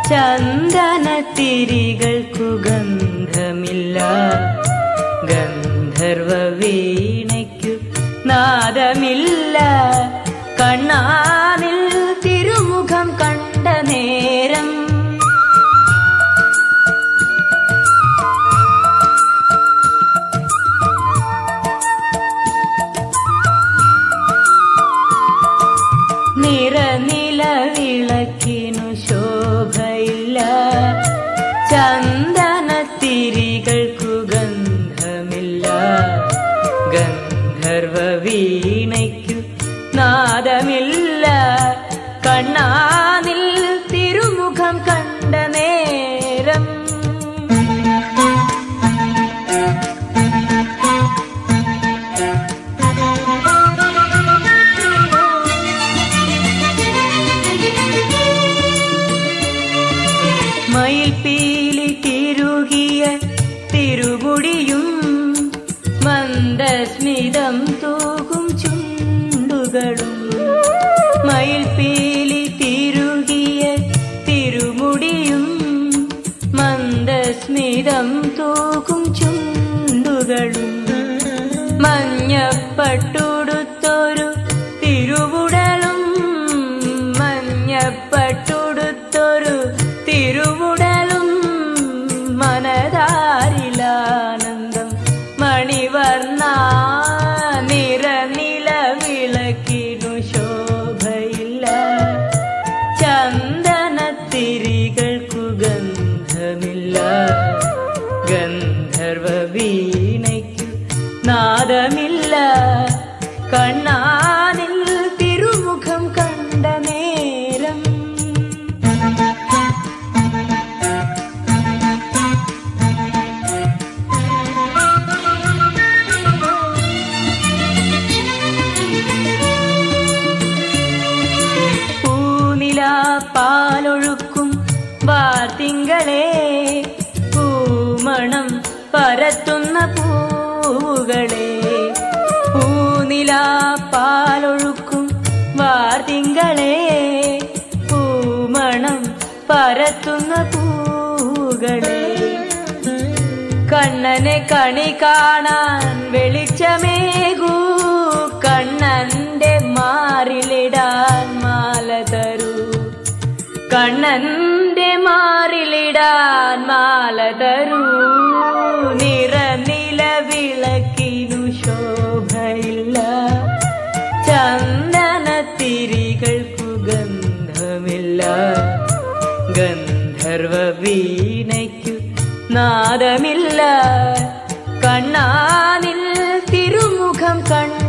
ചന്ദനത്തിരികൾക്കു ഗന്ധമില്ല ഗന്ധർവ വീണയ്ക്കു നാദമില്ല കണ്ണാനിൽ തിരുമുഖം കണ്ട നേരം നിറനിലവിളക്കിനു ശോഭയില്ല ചന്ദനത്തിരികൾക്കു ഗന്ധമില്ല ഗന്ധർവ വീണയ്ക്കു നാദമില്ല കണ്ണാനിൽ തിരുമുഖം കണ്ട നേരം മയിൽപീലി തിരുകിയ തിരുമുടിയും മന്ദസ്മിതം തൂകും ചുണ്ടുകളും മയിൽപീലി തിരുകിയ തിരുമുടിയും മന്ദസ്മിതം തൂകും ചുണ്ടുകളും മഞ്ഞപ്പട്ടുടുത്തൊരു തിരുവുടലും മഞ്ഞപ്പട്ടുടുത്തൊരു തിരുവുടലും മനതാരിലാനന്ദം മണിവർണ്ണ നിറനിലവിളക്കിനു ശോഭയില്ല ചന്ദനത്തിരികൾക്കു ഗന്ധമില്ല ഗന്ധർവ വീണയ്ക്കു നാദമില്ല കണ്ണാനിൽ തിരുമുഖം കണ്ട നേരം പൂനില പാലൊഴുക്കും വാർത്തിങ്കളെ പൂമണം പരത്തുന്ന പൂവുകളെ പൂനില പാലൊഴുക്കും വാർത്തിങ്കളെ പൂമണം പരത്തുന്ന പൂവുകളെ കണ്ണനെ കണി കാണാൻ വെളിച്ചമേകൂ കണ്ണന്റെ മാറിലിടാൻ മാല തരൂ കണ്ണന്റെ മാറിലിടാൻ മാല തരൂ നിറനിലവിളക്കിനു ശോഭയില്ല ചന്ദനത്തിരികൾക്കു ഗന്ധമില്ല ഗന്ധർവ വീണയ്ക്കു നാദമില്ല കണ്ണാനിൽ തിരുമുഖം കണ്ട